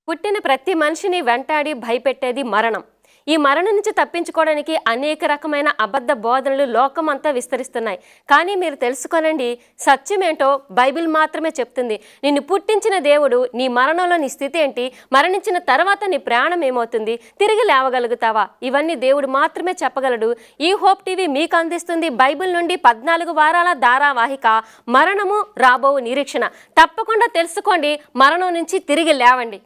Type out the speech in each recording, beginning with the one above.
పుట్టిన ప్రతి మనిషిని వెంటాడి భయపెట్టేది మరణం ఈ మరణం నుంచి తప్పించుకోవడానికి అనేక రకమైన అబద్ధ బోధనలు లోకమంతా విస్తరిస్తున్నాయి కానీ మీరు తెలుసుకోనండి సత్యమేంటో బైబిల్ మాత్రమే చెప్తుంది నిన్ను పుట్టించిన దేవుడు నీ మరణంలో నీ స్థితి ఏంటి మరణించిన తర్వాత నీ ప్రాణం ఏమవుతుంది తిరిగి లేవగలుగుతావా ఇవన్నీ దేవుడు మాత్రమే చెప్పగలడు ఈ హోప్ టీవీ మీకు అందిస్తుంది బైబిల్ నుండి పద్నాలుగు వారాల ధారావాహిక మరణము రాబో నిరీక్షణ తప్పకుండా తెలుసుకోండి మరణం నుంచి తిరిగి లేవండి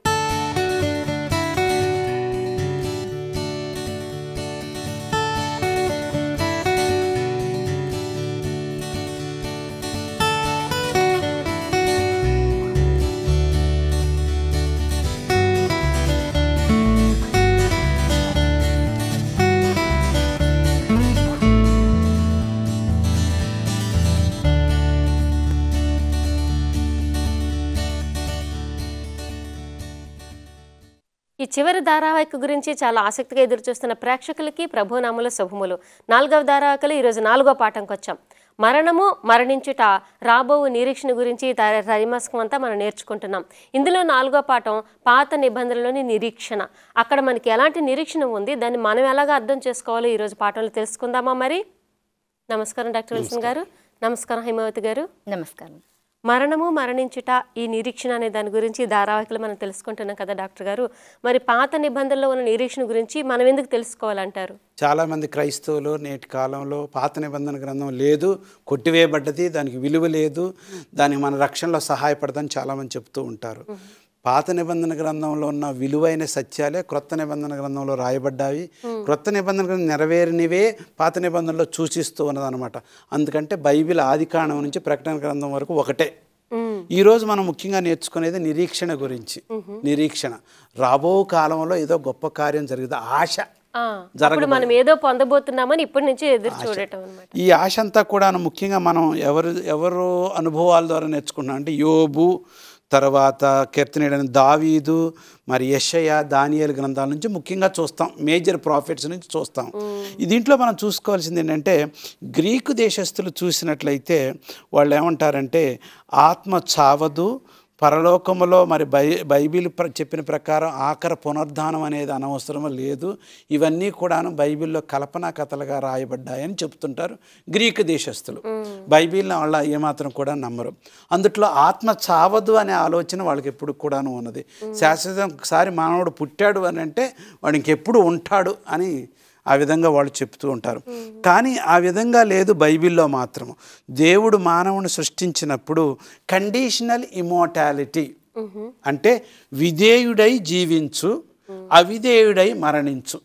ఈ చివరి ధారావాహిక గురించి చాలా ఆసక్తిగా ఎదురుచూస్తున్న ప్రేక్షకులకి ప్రభునాముల శుభములు నాలుగవ ధారావాహికలో ఈరోజు నాలుగో పాఠంకి వచ్చాం మరణము మరణించుట రాబో నిరీక్షణ గురించి ఈ త- త్రైమాసికం అంతా మనం నేర్చుకుంటున్నాం ఇందులో నాలుగో పాఠం పాత నిబంధనలోని నిరీక్షణ అక్కడ మనకి ఎలాంటి నిరీక్షణ ఉంది దాన్ని మనం ఎలాగ అర్థం చేసుకోవాలో ఈరోజు పాఠంలో తెలుసుకుందామా మరి నమస్కారం డాక్టర్ విల్సన్ గారు నమస్కారం హేమావతి గారు నమస్కారం మరణము మరణించుట ఈ నిరీక్షణ అనే దాని గురించి ఈ ధారావాహికలు మనం తెలుసుకుంటున్నాం కదా డాక్టర్ గారు మరి పాత నిబంధనలో ఉన్న నిరీక్షణ గురించి మనం ఎందుకు తెలుసుకోవాలంటారు చాలామంది క్రైస్తవులు నేటి కాలంలో పాత నిబంధన గ్రంథం లేదు కొట్టివేయబడ్డది దానికి విలువ లేదు దానికి మన రక్షణలో సహాయపడదని చాలామంది చెప్తూ ఉంటారు పాత నిబంధన గ్రంథంలో ఉన్న విలువైన సత్యాలే క్రొత్త నిబంధన గ్రంథంలో రాయబడ్డావి క్రొత్త నిబంధన గ్రంథం నెరవేరినవే పాత నిబంధనలో సూచిస్తూ ఉన్నదన్నమాట అందుకంటే బైబిల్ ఆది కాండం నుంచి ప్రకటన గ్రంథం వరకు ఒకటే ఈరోజు మనం ముఖ్యంగా నేర్చుకునేది నిరీక్షణ గురించి నిరీక్షణ రాబో కాలంలో ఏదో గొప్ప కార్యం జరుగుతుంది ఆశ ఆ, అప్పుడు మనం ఏదో పొందబోతున్నామని ఇప్పటి నుంచి ఎదురు చూడటం అనమాట ఈ ఆశ అంతా కూడా ముఖ్యంగా మనం ఎవరు ఎవరు అనుభవాల ద్వారా నేర్చుకున్నాం అంటే యోబు తర్వాత కీర్తనీయుడైన దావీదు మరి యషయ దానియేలు గ్రంథాల నుంచి ముఖ్యంగా చూస్తాం మేజర్ ప్రాఫిట్స్ నుంచి చూస్తాం ఈ దీంట్లో మనం చూసుకోవాల్సింది ఏంటంటే గ్రీకు దేశస్తులు చూసినట్లయితే వాళ్ళు ఏమంటారంటే ఆత్మ చావదు పరలోకములో మరి బై బైబిల్ ప్ర చెప్పిన ప్రకారం ఆఖర పునరుద్ధానం అనేది అనవసరం లేదు ఇవన్నీ కూడాను బైబిల్లో కల్పనా కథలుగా రాయబడ్డాయని చెప్తుంటారు గ్రీకు దేశస్తులు బైబిల్ని వాళ్ళ ఏమాత్రం కూడా నమ్మరు అందుట్లో ఆత్మ చావదు అనే ఆలోచన వాళ్ళకి ఎప్పుడు కూడాను ఉన్నది శాశ్వతం ఒకసారి మానవుడు పుట్టాడు అని అంటే వాడు ఇంకెప్పుడు ఉంటాడు అని ఆ విధంగా వాళ్ళు చెప్తూ ఉంటారు కానీ ఆ విధంగా లేదు బైబిల్లో మాత్రం దేవుడు మానవుని సృష్టించినప్పుడు కండిషనల్ ఇమోటాలిటీ అంటే విధేయుడై జీవించు అవిధేయుడై మరణించు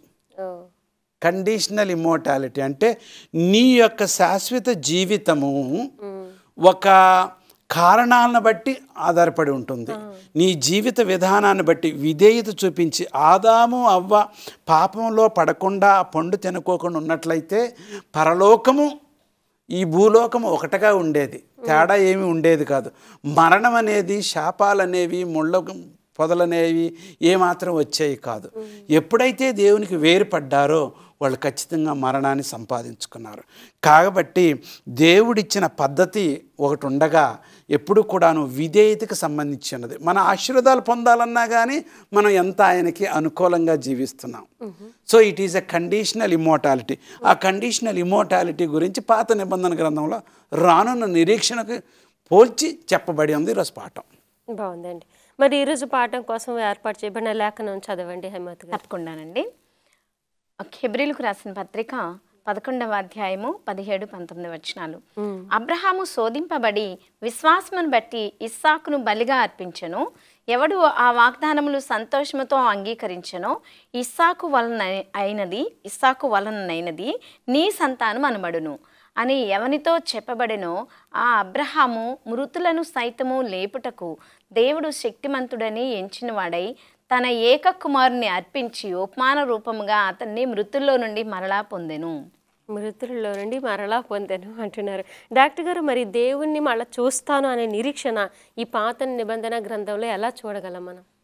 కండిషనల్ ఇమోటాలిటీ అంటే నీ యొక్క శాశ్వత జీవితము ఒక కారణాలను బట్టి ఆధారపడి ఉంటుంది నీ జీవిత విధానాన్ని బట్టి విధేయత చూపించి ఆదాము అవ్వ పాపంలో పడకుండా ఆ పండు తినుకోకుండా ఉన్నట్లయితే పరలోకము ఈ భూలోకము ఒకటగా ఉండేది తేడా ఏమీ ఉండేది కాదు మరణం అనేది శాపాలు అనేవి ముళ్ళ పొదలనేవి ఏమాత్రం వచ్చేవి కాదు ఎప్పుడైతే దేవునికి వేరుపడ్డారో వాళ్ళు ఖచ్చితంగా మరణాన్ని సంపాదించుకున్నారు కాబట్టి దేవుడిచ్చిన పద్ధతి ఒకటి ఉండగా ఎప్పుడు కూడాను విధేయతకు సంబంధించి ఉన్నది మన ఆశీర్వాదాలు పొందాలన్నా కానీ మనం ఎంత ఆయనకి అనుకూలంగా జీవిస్తున్నాం so it is a conditional immortality ఆ కండిషనల్ ఇమోటాలిటీ గురించి పాత నిబంధన గ్రంథంలో రానున్న నిరీక్షణకు పోల్చి చెప్పబడి ఉంది ఈరోజు పాఠం బాగుందండి మరి ఈరోజు పాఠం కోసం ఏర్పాటు చేయబడిన లేఖనం చదవండి హేమవతి గారు తప్పకుండానండి హెబ్రిలకు రాసిన పత్రిక పదకొండవ అధ్యాయము పదిహేడు పంతొమ్మిది వచనాలు అబ్రహాము శోధింపబడి విశ్వాసమును బట్టి ఇస్సాకును బలిగా అర్పించెను ఎవడు ఆ వాగ్దానములు సంతోషముతో అంగీకరించెనో ఇస్సాకు వలన అయినది ఇస్సాకు వలనైనది నీ సంతానం అనబడును అని ఎవనితో చెప్పబడెనో ఆ అబ్రహాము మృతులను సైతము లేపుటకు దేవుడు శక్తిమంతుడని ఎంచినవాడై తన ఏక కుమారుని అర్పించి ఉపమాన రూపముగా అతన్ని మృతుల్లో నుండి మరలా పొందెను మృతుల్లో నుండి మరలా పొందాను అంటున్నారు డాక్టర్ గారు మరి దేవుణ్ణి మళ్ళీ చూస్తాను అనే నిరీక్షణ ఈ పాత నిబంధన గ్రంథంలో ఎలా చూడగలం మనం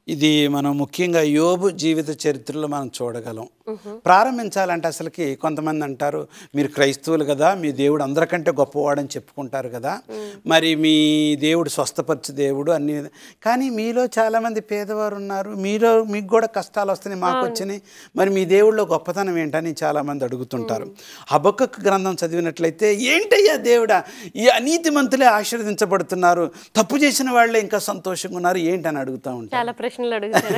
ఇది మనం ముఖ్యంగా యోబు జీవిత చరిత్రలో మనం చూడగలం ప్రారంభించాలంటే అసలుకి కొంతమంది అంటారు మీరు క్రైస్తవులు కదా మీ దేవుడు అందరికంటే గొప్పవాడని చెప్పుకుంటారు కదా మరి మీ దేవుడు స్వస్థపరచు దేవుడు అన్ని కానీ మీలో చాలామంది పేదవారు ఉన్నారు మీలో మీకు కూడా కష్టాలు వస్తున్నాయి మాకు వచ్చినాయి మరి మీ దేవుడిలో గొప్పతనం ఏంటని చాలామంది అడుగుతుంటారు హబక్కకు గ్రంథం చదివినట్లయితే ఏంటయ్యా దేవుడా ఈ అనీతిమంతులే ఆశీర్వదించబడుతున్నారు తప్పు చేసిన వాళ్ళే ఇంకా సంతోషంగా ఉన్నారు ఏంటని అడుగుతూ ఉంటారు చాలా ప్రశ్నలు అడుగుతారు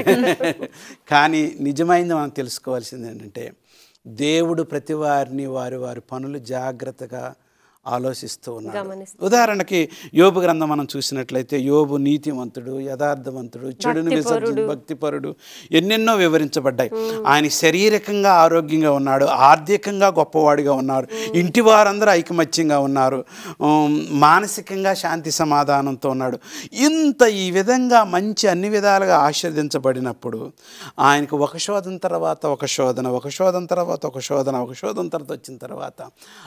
కానీ నిజమైంది మనం తెలుసుకోవాల్సింది ఏంటంటే దేవుడు ప్రతి వారిని వారి వారి పనులు జాగ్రత్తగా ఆలోచిస్తూ ఉన్నాడు గమనిస్తూ. ఉదాహరణకి యోబు గ్రంథం మనం చూసినట్లయితే యోబు నీతివంతుడు యథార్థవంతుడు చెడును విసర్జన భక్తిపరుడు ఎన్నెన్నో వివరించబడ్డాయి ఆయన శారీరకంగా ఆరోగ్యంగా ఉన్నాడు ఆర్థికంగా గొప్పవాడిగా ఉన్నారు ఇంటి వారందరూ ఐకమత్యంగా ఉన్నారు ఉమ్, మానసికంగా శాంతి సమాధానంతో ఉన్నాడు ఇంత ఈ విధంగా మంచి అన్ని విధాలుగా ఆశీర్దించబడినప్పుడు ఆయనకు ఒక శోధన తర్వాత ఒక శోధన ఒక శోధన తర్వాత ఒక శోధన ఒక శోధన తర్వాత వచ్చిన తర్వాత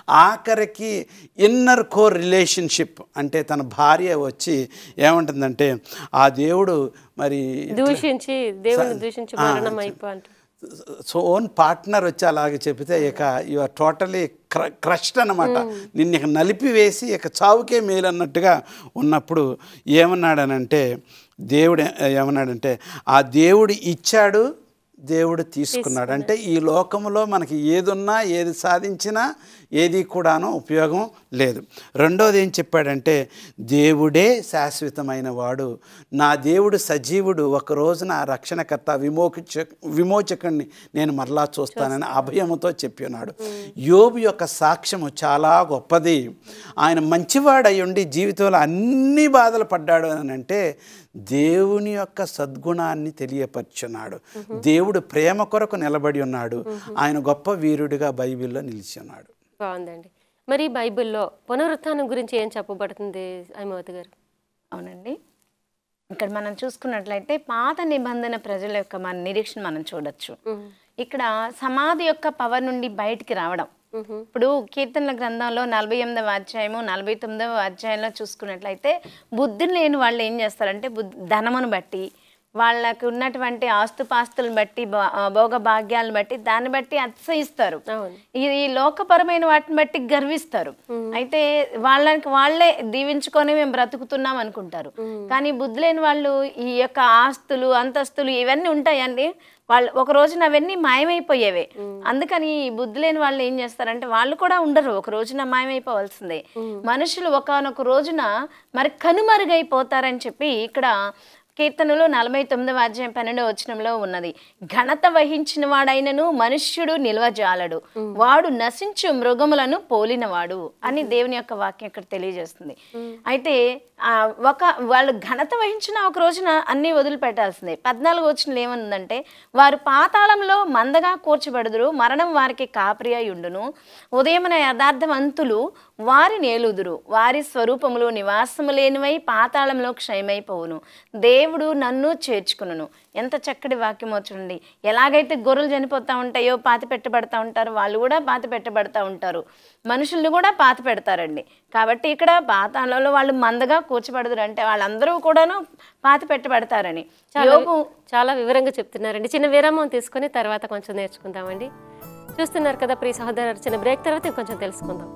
ఆఖరికి ఇన్నర్ కోర్ రిలేషన్షిప్ అంటే తన భార్య వచ్చి ఏమంటుందంటే ఆ దేవుడు మరి దూషించి దేవుని దూషించి మరణం అయిపో అంటారు సో ఓన్ పార్ట్నర్ వచ్చి అలాగే చెబితే ఇక యు ఆర్ టోటలీ క్ర క్రష్డ్ అనమాట నిన్ను ఇక నలిపివేసి ఇక చావుకే మేలు అన్నట్టుగా ఉన్నప్పుడు ఏమన్నాడనంటే దేవుడు ఏ- ఏమన్నాడంటే ఆ దేవుడు ఇచ్చాడు దేవుడు తీసుకున్నాడు అంటే ఈ లోకంలో మనకి ఏది ఉన్నా ఏది సాధించినా ఏది కూడాను ఉపయోగం లేదు రెండోది ఏం చెప్పాడంటే దేవుడే శాశ్వతమైన వాడు నా దేవుడు సజీవుడు ఒక రోజున రక్షణకర్త విమోచ విమోచకుణ్ణి నేను మరలా చూస్తానని అభయముతో చెప్పి ఉన్నాడు యోబు యొక్క సాక్ష్యము చాలా గొప్పది ఆయన మంచివాడై ఉండి జీవితంలో అన్ని బాధలు పడ్డాడు అని అంటే దేవుని యొక్క సద్గుణాన్ని తెలియపరుచున్నాడు దేవుడు ప్రేమ కొరకు నిలబడి ఉన్నాడు ఆయన గొప్ప వీరుడిగా బైబిల్లో నిలిచి ఉన్నాడు బాగుందండి మరి బైబిల్లో పునరుత్థానం గురించి ఏం చెప్పబడుతుంది హైమవతి గారు అవునండి ఇక్కడ మనం చూసుకున్నట్లయితే పాత నిబంధన ప్రజల యొక్క మన నిరీక్షణ మనం చూడొచ్చు ఇక్కడ సమాధి యొక్క పవర్ నుండి బయటికి రావడం ఇప్పుడు కీర్తనల గ్రంథంలో నలభై ఎనిమిదవ అధ్యాయము నలభై తొమ్మిదవ అధ్యాయంలో చూసుకున్నట్లయితే బుద్ధి లేని వాళ్ళు ఏం చేస్తారంటే బుద్ధి ధనమును బట్టి వాళ్ళకు ఉన్నటువంటి ఆస్తుపాస్తులను బట్టి భా- ఆ, భోగ భాగ్యాలను బట్టి దాన్ని బట్టి అతిశయిస్తారు అవును. ఈ ఈ లోకపరమైన వాటిని బట్టి గర్విస్తారు అయితే వాళ్ళకి వాళ్ళే దీవించుకొని మేము బ్రతుకుతున్నాం అనుకుంటారు కానీ బుద్ధి లేని వాళ్ళు ఈ యొక్క ఆస్తులు అంతస్తులు ఇవన్నీ ఉంటాయండి వాళ్ళు ఒక రోజున అవన్నీ మాయమైపోయేవే అందుకని ఈ బుద్ధి లేని వాళ్ళు ఏం చేస్తారంటే వాళ్ళు కూడా ఉండరు ఒక రోజున మాయమైపోవాల్సిందే మనుషులు ఒకనొక రోజున మరి కనుమరుగైపోతారని చెప్పి ఇక్కడ కీర్తనలో నలభై తొమ్మిదవ అధ్యాయం పన్నెండవ వచనంలో ఉన్నది ఘనత వహించిన వాడైనను మనుష్యుడు నిల్వజాలడు వాడు నశించు మృగములను పోలినవాడు అని దేవుని యొక్క వాక్యం ఇక్కడ తెలియజేస్తుంది అయితే ఆ, ఒక వాళ్ళు ఘనత వహించిన ఒక రోజున అన్ని వదిలిపెట్టాల్సిందే పద్నాలుగు వచనంలో ఏముందంటే వారు పాతాళంలో మందగా కూర్చబడుదురు మరణం వారికి కాపరి అయి ఉండును ఉదయమున యథార్థవంతులు వారి నేలుదురు వారి స్వరూపములు నివాసము లేనివై పాతాళంలో క్షయమైపోవును దేవుడు నన్ను చేర్చుకును ఎంత చక్కటి వాక్యమో చూడండి ఎలాగైతే గొర్రెలు చనిపోతూ ఉంటాయో పాతి పెట్టబడతా ఉంటారు వాళ్ళు కూడా పాతి పెట్టబడతా ఉంటారు మనుషుల్ని కూడా పాతి పెడతారండి కాబట్టి ఇక్కడ పాతాళంలో వాళ్ళు మందగా కూర్చబడదురు అంటే వాళ్ళందరూ కూడాను పాతి పెట్టబడతారని యోగు చాలా వివరంగా చెప్తున్నారండి చిన్న విరామం తీసుకొని తర్వాత కొంచెం నేర్చుకుందామండి చూస్తున్నారు కదా ప్రియ సహోదరు చిన్న బ్రేక్ తర్వాత ఇంకొంచెం తెలుసుకుందాం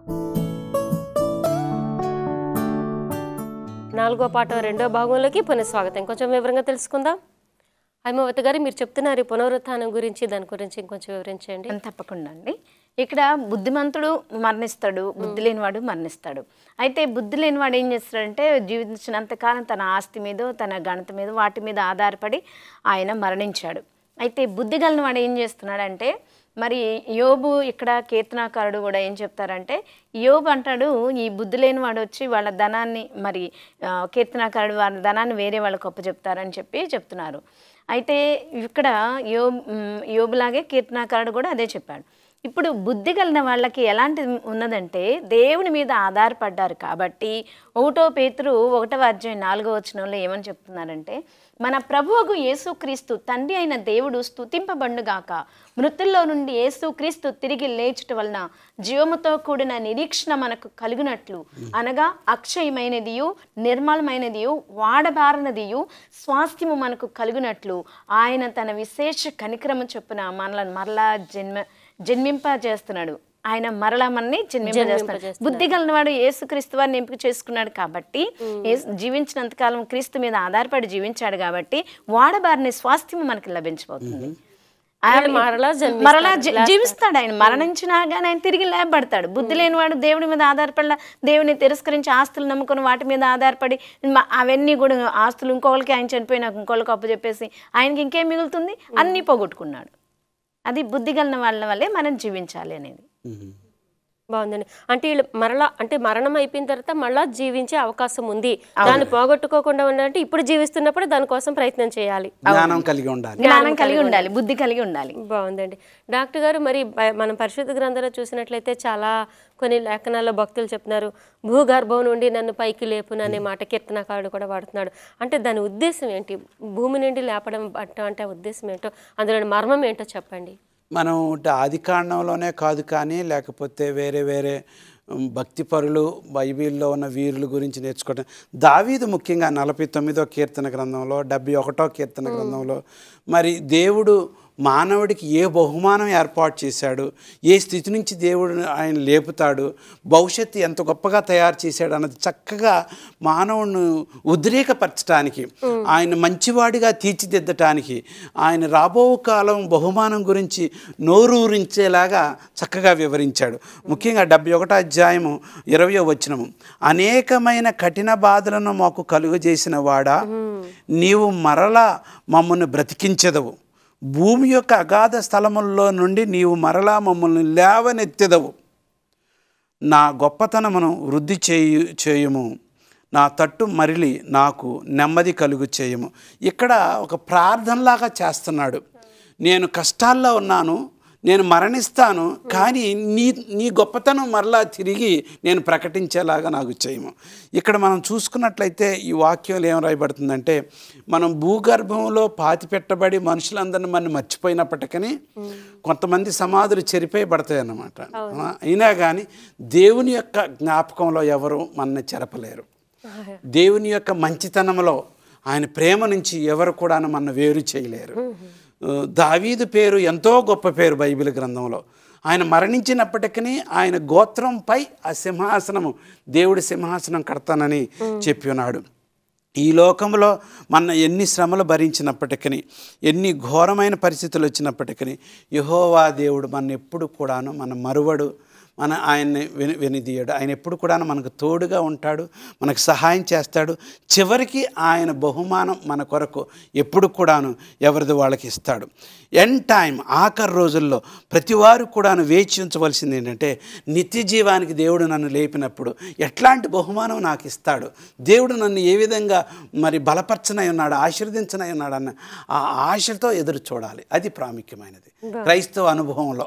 నాలుగో పాట రెండో భాగంలోకి పునఃస్వాగతం కొంచెం వివరంగా తెలుసుకుందాం హైమవతి గారు మీరు చెప్తున్నారు ఈ పునరుత్థానం గురించి దాని గురించి ఇంకొంచెం వివరించండి తప్పకుండా అండి ఇక్కడ బుద్ధిమంతుడు మరణిస్తాడు బుద్ధి లేనివాడు మరణిస్తాడు అయితే బుద్ధి లేనివాడు ఏం చేస్తాడంటే జీవించినంతకాలం తన ఆస్తి మీద తన గణత మీద వాటి మీద ఆధారపడి ఆయన మరణించాడు అయితే బుద్ధి వాడు ఏం చేస్తున్నాడంటే మరి యోబు ఇక్కడ కీర్తనాకారుడు కూడా ఏం చెప్తారంటే యోబు అంటాడు ఈ బుద్ధి లేని వాడు వచ్చి వాళ్ళ ధనాన్ని మరి ఆ, కీర్తనాకారుడు వాళ్ళ ధనాన్ని వేరే వాళ్ళకి అప్పచెప్తారని చెప్పి చెప్తున్నారు అయితే ఇక్కడ యోబ్ మ్, యోబులాగే కీర్తనాకారుడు కూడా అదే చెప్పాడు ఇప్పుడు బుద్ధి కలిగిన వాళ్ళకి ఎలాంటి ఉన్నదంటే దేవుని మీద ఆధారపడ్డారు కాబట్టి ఒకటో పేతురు ఒకటో అధ్యాయం నాలుగో వచనంలో ఏమని చెప్తున్నారంటే మన ప్రభువుకు యేసుక్రీస్తు తండ్రి అయిన దేవుడు స్తుతింపబండుగాక మృతుల్లో నుండి యేసుక్రీస్తు తిరిగి లేచుట వలన జీవముతో కూడిన నిరీక్షణ మనకు కలుగునట్లు అనగా అక్షయమైనదియు నిర్మలమైనదియు వాడబారనదియు స్వాస్థ్యము మనకు కలుగునట్లు ఆయన తన విశేష కనిక్రమ చొప్పున మనలను మరలా జన్మ జన్మింపజేస్తున్నాడు ఆయన మరలా మనని జన్మింపజేస్తాడు బుద్ధి కలిగినవాడు యేసుక్రీస్తు వారిని ఎంపిక చేసుకున్నాడు కాబట్టి యేసు- జీవించినంతకాలం క్రీస్తు మీద ఆధారపడి జీవించాడు కాబట్టి వాడబారిన స్వాస్థ్యం మనకి లభించబోతుంది ఆయన మరలా జన్మిస్తాడు. మరలా జీ- జీవిస్తాడు ఆయన మరణించినా కానీ ఆయన తిరిగి లేపబడతాడు బుద్ధి లేనివాడు దేవుడి మీద ఆధారపడ దేవుని తిరస్కరించి ఆస్తులు నమ్ముకొని వాటి మీద ఆధారపడి మ- అవన్నీ కూడా ఆస్తులు ఇంకొకరికి ఆయన చనిపోయినాక ఇంకొకరికి అప్పు చెప్పేసి ఆయనకి ఇంకేం మిగులుతుంది అన్నీ పోగొట్టుకున్నాడు అది బుద్ధి కలిగిన వాళ్ళ వల్లే మనం జీవించాలి అనేది బాగుందండి అంటే వీళ్ళు మరలా అంటే మరణం అయిపోయిన తర్వాత మళ్ళా జీవించే అవకాశం ఉంది దాన్ని పోగొట్టుకోకుండా ఉండాలంటే ఇప్పుడు జీవిస్తున్నప్పుడు దానికోసం ప్రయత్నం చేయాలి జ్ఞానం కలిగి ఉండాలి జ్ఞానం కలిగి ఉండాలి బుద్ధి కలిగి ఉండాలి బాగుందండి డాక్టర్ గారు మరి బ- మనం పరిశుద్ధ గ్రంథంలో చూసినట్లయితే చాలా కొన్ని లేఖనాల్లో భక్తులు చెప్తున్నారు భూగర్భం నుండి నన్ను పైకి లేపును అనే మాట కీర్తనకారుడు కూడా వాడుతున్నాడు అంటే దాని ఉద్దేశం ఏంటి భూమి నుండి లేపడం పట్టడం అంటే ఆ ఉద్దేశం ఏంటో అందులోని మర్మం ఏంటో చెప్పండి మనం ఆది కాండంలోనే కాదు కానీ లేకపోతే వేరే వేరే ఉమ్, భక్తి పరులు బైబిల్లో ఉన్న వీరుల గురించి నేర్చుకోవడం దావీదు ముఖ్యంగా నలభై తొమ్మిదో కీర్తన గ్రంథంలో డెబ్బై ఒకటో కీర్తన గ్రంథంలో మరి దేవుడు మానవుడికి ఏ బహుమానం ఏర్పాటు చేశాడు ఏ స్థితి నుంచి దేవుడు ఆయన లేపుతాడు భవిష్యత్తు ఎంత గొప్పగా తయారు చేశాడు అన్నది చక్కగా మానవుడిని ఉద్రేకపరచడానికి ఆయన మంచివాడిగా తీర్చిదిద్దటానికి ఆయన రాబో కాలం బహుమానం గురించి నోరూరించేలాగా చక్కగా వివరించాడు ముఖ్యంగా డెబ్బై ఒకటో అధ్యాయము ఇరవయో వచనము అనేకమైన కఠిన బాధలను మాకు కలుగజేసిన వాడా నీవు మరలా మమ్మల్ని బ్రతికించదవు భూమి యొక్క అగాధ స్థలముల్లో నుండి నీవు మరలా మమ్మల్ని లేవనెత్తెదవు నా గొప్పతనమును వృద్ధి చేయు చేయుము నా తట్టు మరిలి నాకు నెమ్మది కలుగు చేయము ఇక్కడ ఒక ప్రార్థనలాగా చేస్తున్నాడు నేను కష్టాల్లో ఉన్నాను నేను మరణిస్తాను కానీ నీ నీ గొప్పతనం మరలా తిరిగి నేను ప్రకటించేలాగా నాకు చేయము ఇక్కడ మనం చూసుకున్నట్లయితే ఈ వాక్యంలో ఏం రాయబడుతుందంటే మనం భూగర్భంలో పాతి పెట్టబడి మనుషులందరిని మనం మర్చిపోయినప్పటికీ కొంతమంది సమాధులు చెరిపేయబడతాయి అన్నమాట అయినా కానీ దేవుని యొక్క జ్ఞాపకంలో ఎవరు మనని చెరపలేరు దేవుని యొక్క మంచితనంలో ఆయన ప్రేమ నుంచి ఎవరు కూడా మన వేరు చేయలేరు ఆ, దావీదు పేరు ఎంతో గొప్ప పేరు బైబిల్ గ్రంథంలో ఆయన మరణించినప్పటికీ ఆయన గోత్రంపై ఆ సింహాసనము దేవుడి సింహాసనం కడతానని చెప్పి ఉన్నాడు ఈ లోకంలో మన ఎన్ని శ్రమలు భరించినప్పటికీ ఎన్ని ఘోరమైన పరిస్థితులు వచ్చినప్పటికీ యహోవా దేవుడు మన ఎప్పుడు కూడాను మన మరువడు మన ఆయన్ని విని వినిదీయడు ఆయన ఎప్పుడు కూడా మనకు తోడుగా ఉంటాడు మనకు సహాయం చేస్తాడు చివరికి ఆయన బహుమానం మన కొరకు ఎప్పుడు కూడాను ఎవరిది వాళ్ళకి ఇస్తాడు ఎన్ టైం ఆఖరి రోజుల్లో ప్రతివారు కూడాను వేచి ఉంచవలసింది ఏంటంటే నిత్య జీవానికి దేవుడు నన్ను లేపినప్పుడు ఎట్లాంటి బహుమానం నాకు ఇస్తాడు దేవుడు నన్ను ఏ విధంగా మరి బలపరచనై ఉన్నాడు ఆశీర్వదించనై ఉన్నాడు అన్న ఆ ఆశతో ఎదురు చూడాలి అది ప్రాముఖ్యమైనది క్రైస్తవ అనుభవంలో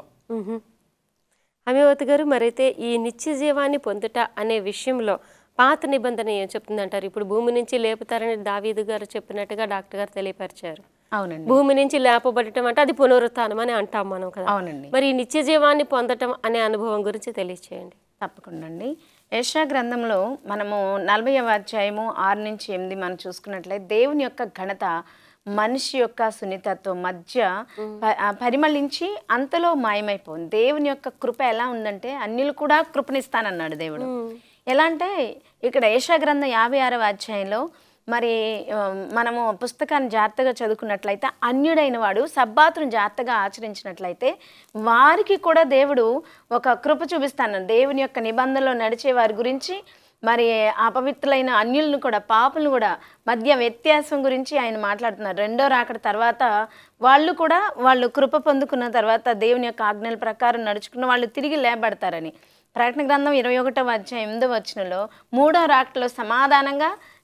అమివతి గారు మరైతే ఈ నిత్య జీవాన్ని పొందుట అనే విషయంలో పాత నిబంధన ఏం చెప్తుందంటారు ఇప్పుడు భూమి నుంచి లేపుతారని దావీదు గారు చెప్పినట్టుగా డాక్టర్ గారు తెలియపరిచారు అవునండి భూమి నుంచి లేపబడటం అంటే అది పునరుత్థానం అని అంటాం మనం కదా అవునండి మరి ఈ నిత్య జీవాన్ని పొందటం అనే అనుభవం గురించి తెలియచేయండి తప్పకుండా అండి యశా గ్రంథంలో మనము నలభైవ అధ్యాయము ఆరు నుంచి ఎనిమిది మనం చూసుకున్నట్లయితే దేవుని యొక్క ఘనత మనిషి యొక్క సున్నితత్వం మధ్య ప- ఆ పరిమళించి అంతలో మాయమైపోయింది దేవుని యొక్క కృప ఎలా ఉందంటే అన్యులు కూడా కృపనిస్తానన్నాడు దేవుడు ఎలా అంటే ఇక్కడ యశా గ్రంథం యాభై ఆరవ అధ్యాయంలో మరి ఆ, మనము పుస్తకాన్ని జాగ్రత్తగా చదువుకున్నట్లయితే అన్యుడైన వాడు సబ్బాతును జాగ్రత్తగా ఆచరించినట్లయితే వారికి కూడా దేవుడు ఒక కృప చూపిస్తాను దేవుని యొక్క నిబంధనలో నడిచే వారి గురించి మరి అపవిత్రులైన అన్యులను కూడా పాపులను కూడా మధ్య వ్యత్యాసం గురించి ఆయన మాట్లాడుతున్నారు రెండో రాకడ తర్వాత వాళ్ళు కూడా వాళ్ళు కృప పొందుకున్న తర్వాత దేవుని యొక్క ఆజ్ఞల ప్రకారం నడుచుకున్న వాళ్ళు తిరిగి లేబడతారని ప్రకటన గ్రంథం ఇరవై ఒకటవ అధ్యాయం ఎనిమిదవ వచనంలో మూడో రాకడలో సమాధానంగా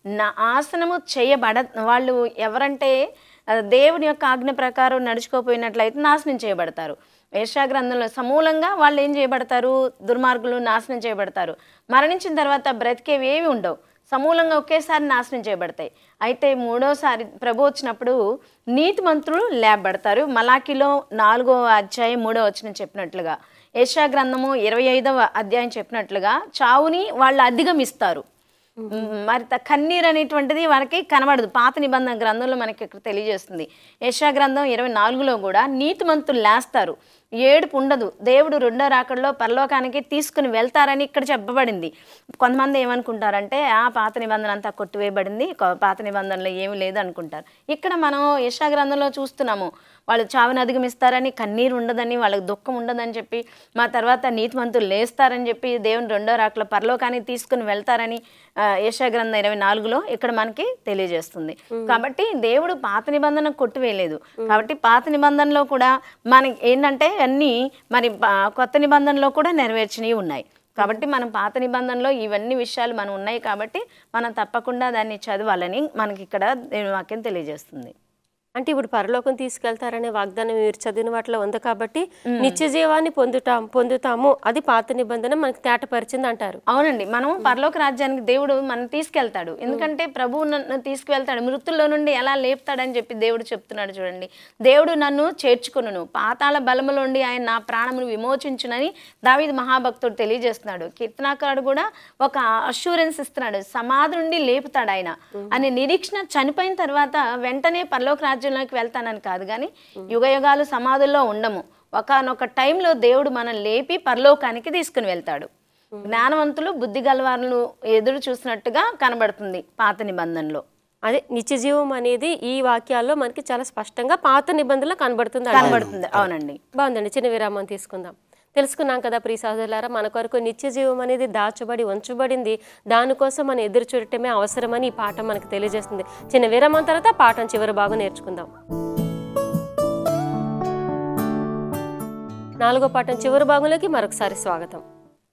నాశనము చేయబడ వాళ్ళు ఎవరంటే ఆ, దేవుని యొక్క ఆజ్ఞ ప్రకారం నడుచుకోపోయినట్లయితే నాశనం చేయబడతారు ఏషా గ్రంథంలో సమూలంగా వాళ్ళు ఏం చేయబడతారు దుర్మార్గులు నాశనం చేయబడతారు మరణించిన తర్వాత బ్రతికేవి ఏవి ఉండవు సమూలంగా ఒకేసారి నాశనం చేయబడతాయి అయితే మూడోసారి ప్రభు వచ్చినప్పుడు నీతి మంత్రులు లేపబడతారు మలాకిలో నాలుగో అధ్యాయం మూడో వచ్చిన చెప్పినట్లుగా ఏషా గ్రంథము ఇరవై ఐదవ అధ్యాయం చెప్పినట్లుగా చావుని వాళ్ళు అధిగమిస్తారు మ్, మరి త- కన్నీరు అనేటువంటిది మనకి కనబడదు పాత నిబంధన గ్రంథంలో మనకి ఇక్కడ తెలియజేస్తుంది యశా గ్రంథం ఇరవై నాలుగులో కూడా నీతిమంతులు లేస్తారు ఏడుపు ఉండదు దేవుడు రెండో రాకడలో పరలోకానికి తీసుకుని వెళ్తారని ఇక్కడ చెప్పబడింది కొంతమంది ఏమనుకుంటారంటే ఆ పాత నిబంధన అంతా కొట్టివేయబడింది కొ- పాత నిబంధనలో ఏమీ లేదు అనుకుంటారు ఇక్కడ మనం యశా గ్రంథంలో చూస్తున్నాము వాళ్ళు చావుని అధిగమిస్తారని కన్నీరు ఉండదని వాళ్ళకి దుఃఖం ఉండదని చెప్పి మా తర్వాత నీతిమంతులు లేస్తారని చెప్పి దేవుని రెండో రాకలో పరలోకానికి తీసుకుని వెళ్తారని ఆ, యెషయా గ్రంథం ఇరవై నాలుగులో ఇక్కడ మనకి తెలియజేస్తుంది కాబట్టి దేవుడు పాత నిబంధన కొట్టివేయలేదు కాబట్టి పాత నిబంధనలో కూడా మనకి ఏంటంటే అన్నీ మరి పా- కొత్త నిబంధనలో కూడా నెరవేర్చినవి ఉన్నాయి కాబట్టి మనం పాత నిబంధనలో ఇవన్నీ విషయాలు మనం ఉన్నాయి కాబట్టి మనం తప్పకుండా దాన్ని చదవాలని మనకి ఇక్కడ దేవుని వాక్యం తెలియజేస్తుంది అంటే ఇప్పుడు పరలోకం తీసుకెళ్తారనే వాగ్దానం మీరు చదివిన వాటిలో ఉంది కాబట్టి నిత్య జీవాన్ని పొందుతాం పొందుతాము అది పాత నిబంధన మనకి తేటపరిచింది అంటారు అవునండి మనం పరలోక రాజ్యానికి దేవుడు మనం తీసుకెళ్తాడు ఎందుకంటే ప్రభువు నన్ను తీసుకువెళ్తాడు మృతుల్లో నుండి ఎలా లేపుతాడని చెప్పి దేవుడు చెప్తున్నాడు చూడండి దేవుడు నన్ను చేర్చుకును పాతాళ బలములోండి ఆయన నా ప్రాణమును విమోచించునని దావీదు మహాభక్తుడు తెలియజేస్తున్నాడు కీర్తనాకారుడు కూడా ఒక అష్యూరెన్స్ ఇస్తున్నాడు సమాధి నుండి లేపుతాడు ఆయన అనే నిరీక్షణ చనిపోయిన తర్వాత వెంటనే పరలోక రాజ్యంలోకి వెళ్తానని కాదు కానీ యుగ యుగాలు సమాధుల్లో ఉండము ఒకనొక టైంలో దేవుడు మనం లేపి పరలోకానికి తీసుకుని వెళ్తాడు జ్ఞానవంతులు బుద్ధి గలవారులు ఎదురు చూసినట్టుగా కనబడుతుంది పాత నిబంధనలో అదే నిత్య జీవం అనేది ఈ వాక్యాల్లో మనకి చాలా స్పష్టంగా పాత నిబంధనలో కనబడుతుంది అంటారు. కనబడుతుంది అవునండి బాగుందండి చిన్న విరామం తీసుకుందాం తెలుసుకున్నాం కదా ప్రియ సహోదరులారా మన కొరకు నిత్య జీవం అనేది దాచబడి ఉంచబడింది దానికోసం మనం ఎదురు చూడటమే అవసరమని ఈ పాఠం మనకు తెలియజేస్తుంది చిన్న విరామం తర్వాత పాఠం చివరి భాగం నేర్చుకుందాం నాలుగో పాఠం చివరి భాగంలోకి మరొకసారి స్వాగతం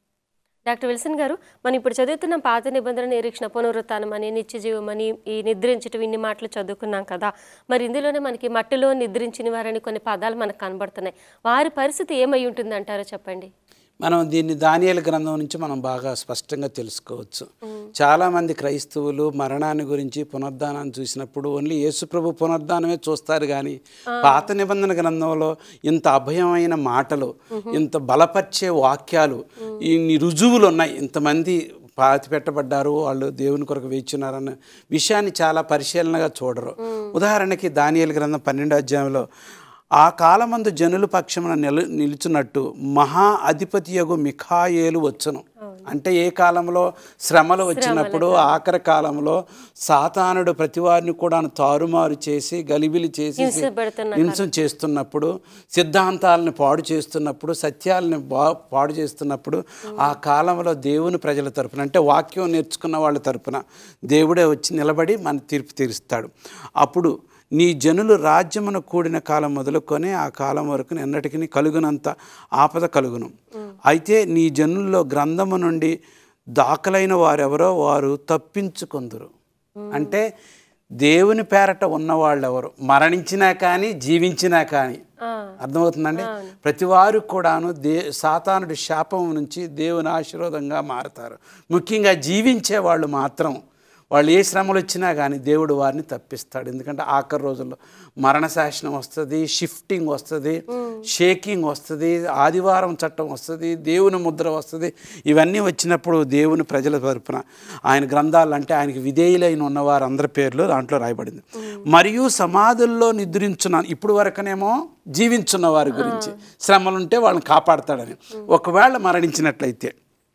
డాక్టర్ విల్సన్ గారు మనం ఇప్పుడు చదువుతున్న పాత నిబంధన నిరీక్షణ పునరుత్థానం అని నిత్య జీవం అని ఈ నిద్రించటం ఇన్ని మాటలు చదువుకున్నాం కదా మరి ఇందులోనే మనకి మట్టిలో నిద్రించిన వారని కొన్ని పదాలు మనకు కనబడుతున్నాయి వారి పరిస్థితి ఏమై ఉంటుంది అంటారో చెప్పండి మనం దీన్ని దానియేలు గ్రంథం నుంచి మనం బాగా స్పష్టంగా తెలుసుకోవచ్చు చాలామంది క్రైస్తవులు మరణాన్ని గురించి పునరుద్ధానాన్ని చూసినప్పుడు ఓన్లీ యేసుప్రభు పునరుద్ధానమే చూస్తారు కానీ పాత నిబంధన గ్రంథంలో ఇంత అభయమైన మాటలు ఇంత బలపరిచే వాక్యాలు ఇన్ని రుజువులు ఉన్నాయి ఇంతమంది పాతి పెట్టబడ్డారు వాళ్ళు దేవుని కొరకు వేచున్నారన్న విషయాన్ని చాలా పరిశీలనగా చూడరు ఉదాహరణకి దానియేలు గ్రంథం పన్నెండో అధ్యాయంలో ఆ కాలమందు జనుల పక్షమున నిలు నిలుచున్నట్టు మహా అధిపతియగు మిఖాయేలు వచ్చును అంటే ఏ కాలంలో శ్రమలు వచ్చినప్పుడు ఆఖరి కాలంలో సాతానుడు ప్రతివారిని కూడా తారుమారు చేసి గలిబిలి చేసి హింసపెడుతున్న హింసం చేస్తున్నప్పుడు సిద్ధాంతాలను పాడు చేస్తున్నప్పుడు సత్యాలని బా పాడు చేస్తున్నప్పుడు ఆ కాలంలో దేవుని ప్రజల తరపున అంటే వాక్యం నేర్చుకున్న వాళ్ళ తరపున దేవుడే వచ్చి నిలబడి మన తీర్పు తీరుస్తాడు అప్పుడు నీ జనులు రాజ్యమును కూడిన కాలం మొదలుకొని ఆ కాలం వరకు ఎన్నటికీ కలుగునంత ఆపద కలుగును అయితే నీ జనుల్లో గ్రంథము నుండి దాఖలైన వారెవరో వారు తప్పించుకొందురు అంటే దేవుని పేరట ఉన్నవాళ్ళు ఎవరు మరణించినా కానీ జీవించినా కానీ అర్థమవుతుందండి ప్రతి వారు కూడాను దే సాతానుడి శాపం నుంచి దేవుని ఆశీర్వాదంగా మారతారు ముఖ్యంగా జీవించే వాళ్ళు మాత్రం వాళ్ళు ఏ శ్రమలు వచ్చినా కానీ దేవుడు వారిని తప్పిస్తాడు ఎందుకంటే ఆఖరి రోజుల్లో మరణ శాసనం వస్తుంది షిఫ్టింగ్ వస్తుంది షేకింగ్ వస్తుంది ఆదివారం చట్టం వస్తుంది దేవుని ముద్ర వస్తుంది ఇవన్నీ వచ్చినప్పుడు దేవుని ప్రజల తరపున ఆయన గ్రంథాలు అంటే ఆయనకి విధేయులైన ఉన్నవారు అందరి పేర్లు దాంట్లో రాయబడింది మరియు సమాధుల్లో నిద్రించున్నాను ఇప్పుడు వరకునేమో జీవించున్న వారి గురించి శ్రమలుంటే వాళ్ళని కాపాడతాడని ఒకవేళ మరణించినట్లయితే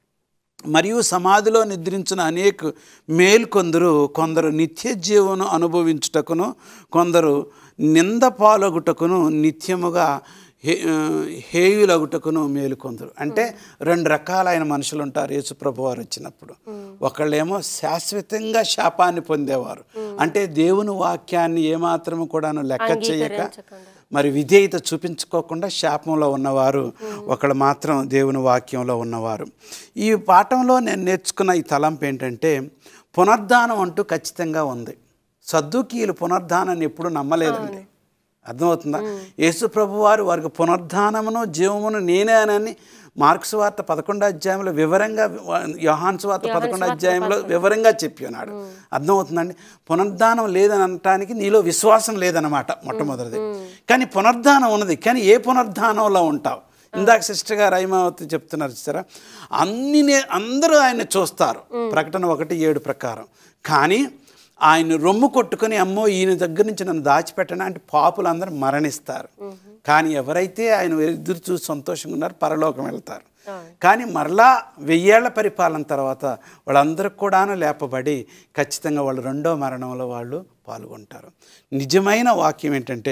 మరియు సమాధిలో నిద్రించిన అనేక మేలు కొందరు కొందరు నిత్య జీవను అనుభవించుటకును కొందరు నింద పాలగుటకును నిత్యముగా హే హేయులగుటకును మేలు కొందరు అంటే రెండు రకాలైన మనుషులు ఉంటారు యేసుప్రభు వారు వచ్చినప్పుడు ఒకళ్ళేమో శాశ్వతంగా శాపాన్ని పొందేవారు అంటే దేవుని వాక్యాన్ని ఏమాత్రము కూడాను లెక్క చేయక మరి విధేయత చూపించుకోకుండా శాపంలో ఉన్నవారు ఒకళ్ళు మాత్రం దేవుని వాక్యంలో ఉన్నవారు ఈ పాఠంలో నేను నేర్చుకున్న ఈ తలంపు ఏంటంటే పునర్ధానం అంటూ ఖచ్చితంగా ఉంది సద్దుకీయులు పునర్ధానాన్ని ఎప్పుడు నమ్మలేదండి అర్థమవుతుందా యేసు ప్రభు వారు వారికి పునర్ధానమును జీవమును నేనే అని మార్క్స్ వార్త పదకొండో అధ్యాయంలో వివరంగా యోహాన్ వార్త పదకొండో అధ్యాయంలో వివరంగా చెప్పి ఉన్నాడు అర్థమవుతుందండి పునర్ధానం లేదని అనటానికి నీలో విశ్వాసం లేదనమాట మొట్టమొదటిది కానీ పునర్ధానం ఉన్నది కానీ ఏ పునర్ధానంలో ఉంటావు ఇందాక సిస్టర్ గారు ఐమావతి చెప్తున్నారు చూసారా అన్ని నే- అందరూ ఆయన చూస్తారు ప్రకటన ఒకటి ఏడు ప్రకారం కానీ ఆయన రొమ్ము కొట్టుకొని అమ్మో ఈయన దగ్గర నుంచి నన్ను దాచిపెట్టను అంటే పాపులు అందరూ మరణిస్తారు కానీ ఎవరైతే ఆయన ఎదురు చూసి సంతోషంగా ఉన్నారో పరలోకం వెళ్తారు కానీ మరలా వెయ్యేళ్ల పరిపాలన తర్వాత వాళ్ళందరికి కూడాను లేపబడి ఖచ్చితంగా వాళ్ళు రెండో మరణంలో వాళ్ళు పాల్గొంటారు నిజమైన వాక్యం ఏంటంటే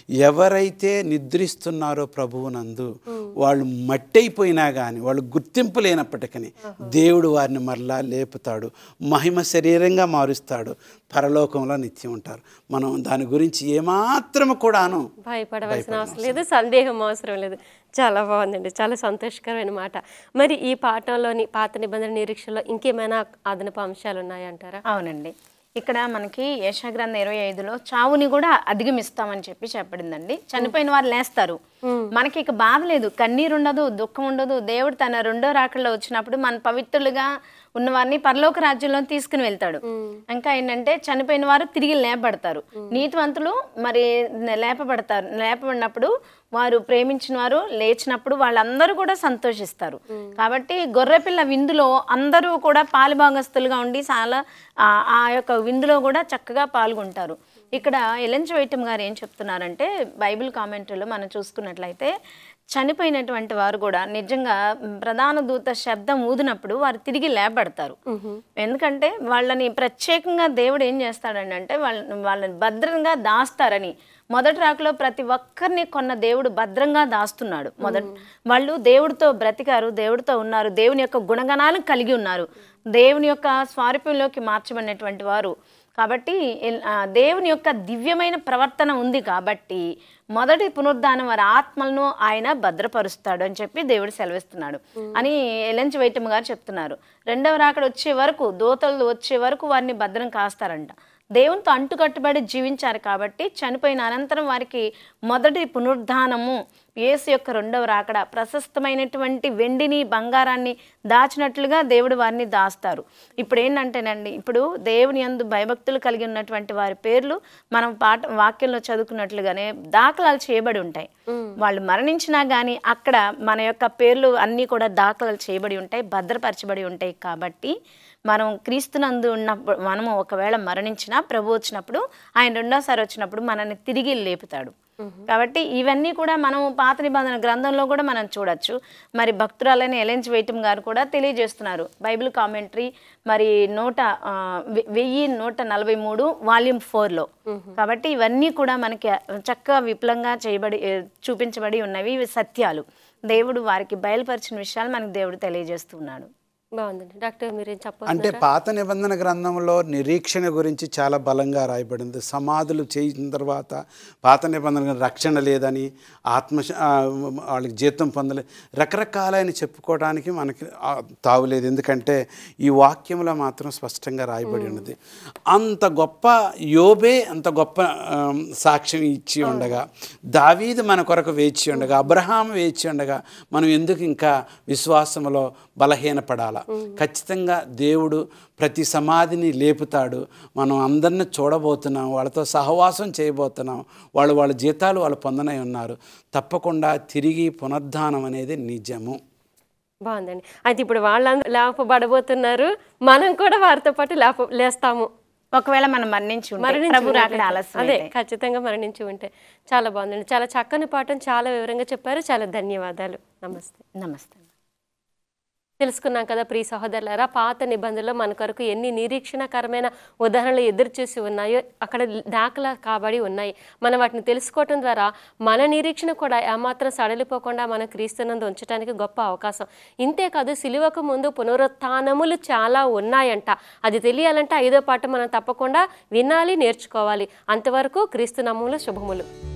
ఎవరైతే నిద్రిస్తున్నారో ప్రభువునందు వాళ్ళు మట్టయిపోయినా కానీ వాళ్ళు గుర్తింపు లేనప్పటికీ దేవుడు వారిని మరలా లేపుతాడు మహిమ శరీరంగా మారుస్తాడు పరలోకంలో నిత్యం ఉంటారు మనం దాని గురించి ఏమాత్రము కూడాను భయపడవలసిన అవసరం లేదు సందేహం అవసరం లేదు చాలా బాగుందండి చాలా సంతోషకరమైన మాట మరి ఈ పాఠంలోని పాత నిబంధన నిరీక్షలో ఇంకేమైనా అదనపు అంశాలు ఉన్నాయంటారా అవునండి ఇక్కడ మనకి యశాగ్రంథ ఇరవై ఐదులో చావుని కూడా అధిగమిస్తామని చెప్పి చెప్పడిందండి చనిపోయిన వారు లేస్తారు మనకి ఇక బాధ లేదు కన్నీరు ఉండదు దుఃఖం ఉండదు దేవుడు తన రెండో రాకల్లో వచ్చినప్పుడు మన పవిత్రులుగా ఉన్నవారిని పరలోక రాజ్యంలో తీసుకుని వెళ్తాడు ఇంకా ఏంటంటే చనిపోయిన వారు తిరిగి లేపబడతారు నీతివంతులు మరి లేపబడతారు లేపబడినప్పుడు వారు ప్రేమించిన వారు లేచినప్పుడు వాళ్ళందరూ కూడా సంతోషిస్తారు కాబట్టి గొర్రెపిల్ల విందులో అందరూ కూడా పాలుభాగస్తులుగా ఉండి చాలా ఆ- ఆ యొక్క విందులో కూడా చక్కగా పాల్గొంటారు ఇక్కడ ఎలెంచ్ వైటం గారు ఏం చెప్తున్నారంటే బైబిల్ కామెంటరీలో మనం చూసుకున్నట్లయితే చనిపోయినటువంటి వారు కూడా నిజంగా మ్, ప్రధాన దూత శబ్దం ఊదినప్పుడు వారు తిరిగి లేపబడతారు ఎందుకంటే వాళ్ళని ప్రత్యేకంగా దేవుడు ఏం చేస్తాడని అంటే వాళ్ళని వాళ్ళని భద్రంగా దాస్తారని మొదటి రాకలో ప్రతి ఒక్కరిని కొన్న దేవుడు భద్రంగా దాస్తున్నాడు మొదటి వాళ్ళు దేవుడితో బ్రతికారు దేవుడితో ఉన్నారు దేవుని యొక్క గుణగణాలను కలిగి ఉన్నారు దేవుని యొక్క స్వారూప్యంలోకి మార్చబడినటువంటి వారు కాబట్టి ఎల్- ఆ, దేవుని యొక్క దివ్యమైన ప్రవర్తన ఉంది కాబట్టి మొదటి పునరుద్ధానం వారి ఆత్మలను ఆయన భద్రపరుస్తాడు అని చెప్పి దేవుడు సెలవిస్తున్నాడు అని ఎలంచి వైటమ్ గారు చెప్తున్నారు రెండవ రాకడ వచ్చే వరకు దోతలు వచ్చే వరకు వారిని భద్రం కాస్తారంట దేవునితో అంటుకట్టుబడి జీవించారు కాబట్టి చనిపోయిన అనంతరం వారికి మొదటి పునరుద్ధానము యేసు యొక్క రెండవ రాకడ ప్రశస్తమైనటువంటి వెండిని బంగారాన్ని దాచినట్లుగా దేవుడు వారిని దాస్తారు ఇప్పుడు ఏంటంటేనండి ఇప్పుడు దేవుని యందు భయభక్తులు కలిగి ఉన్నటువంటి వారి పేర్లు మనం పాట వాక్యంలో చదువుకున్నట్లుగానే దాఖలాలు చేయబడి ఉంటాయి వాళ్ళు మరణించినా కానీ అక్కడ మన యొక్క పేర్లు అన్నీ కూడా దాఖలాలు చేయబడి ఉంటాయి భద్రపరచబడి ఉంటాయి కాబట్టి మనం క్రీస్తునందు ఉన్నప్పుడు మనము ఒకవేళ మరణించినా ప్రభు వచ్చినప్పుడు ఆయన రెండోసారి వచ్చినప్పుడు మనల్ని తిరిగి లేపుతాడు కాబట్టి ఇవన్నీ కూడా మనం పాత నిబంధన గ్రంథంలో కూడా మనం చూడొచ్చు మరి భక్తురాలని ఎలెంచ్ వెయిటం గారు కూడా తెలియజేస్తున్నారు బైబిల్ కామెంటరీ మరి నూట ఆ, వె- వెయ్యి నూట నలభై మూడు వాల్యూమ్ ఫోర్లో కాబట్టి ఇవన్నీ కూడా మనకి చక్కగా విపులంగా చేయబడి ఏ, చూపించబడి ఉన్నవి ఇవి సత్యాలు దేవుడు వారికి బయలుపరిచిన విషయాలు మనకి దేవుడు తెలియజేస్తున్నాడు బాగుందండి డాక్టర్ మీరేం చెప్పాలి అంటే పాత నిబంధన గ్రంథంలో నిరీక్షణ గురించి చాలా బలంగా రాయబడింది సమాధులు చేసిన తర్వాత పాత నిబంధన గ్రంథం రక్షణ లేదని ఆత్మ ఆ, వాళ్ళకి జీతం పొందలేదు రకరకాలైన చెప్పుకోవడానికి మనకి ఆ, తావులేదు ఎందుకంటే ఈ వాక్యంలో మాత్రం స్పష్టంగా రాయబడి ఉన్నది అంత గొప్ప యోబే అంత గొప్ప ఆ, సాక్ష్యం ఇచ్చి ఉండగా దావీదు మన కొరకు వేచి ఉండగా అబ్రహాం వేచి ఉండగా మనం ఎందుకు ఇంకా విశ్వాసంలో బలహీనపడాలా ఖచ్చితంగా దేవుడు ప్రతి సమాధిని లేపుతాడు మనం అందరిని చూడబోతున్నాం వాళ్ళతో సహవాసం చేయబోతున్నాం వాళ్ళు వాళ్ళ జీతాలు వాళ్ళు పొందనై ఉన్నారు తప్పకుండా తిరిగి పునరుద్ధానం అనేది నిజము బాగుందండి అయితే ఇప్పుడు వాళ్ళందరూ లేపబడబోతున్నారు మనం కూడా వారితో పాటు లేప లేస్తాము ఒకవేళ మనం మరణించి ఉంటే మరణించి ప్రభు రాకడ ఉన్నట్లయితే. ఆలస్యం అదే అయితే. ఖచ్చితంగా మరణించి ఉంటే చాలా బాగుందండి చాలా చక్కని పాఠం చాలా వివరంగా చెప్పారు చాలా ధన్యవాదాలు నమస్తే నమస్తే తెలుసుకున్నాం కదా ప్రియ సహోదరులారా పాత నిబంధనలో మన కొరకు ఎన్ని నిరీక్షణకరమైన ఉదాహరణలు ఎదురు చూసి ఉన్నాయో అక్కడ దాఖలా కాబడి ఉన్నాయి మనం వాటిని తెలుసుకోవటం ద్వారా మన నిరీక్షణ కూడా ఏమాత్రం సడలిపోకుండా మన క్రీస్తునందు ఉంచడానికి గొప్ప అవకాశం ఇంతేకాదు సిలువకు ముందు పునరుత్నములు చాలా ఉన్నాయంట అది తెలియాలంటే ఐదో పాట మనం తప్పకుండా వినాలి నేర్చుకోవాలి అంతవరకు క్రీస్తు నమ్ములు శుభములు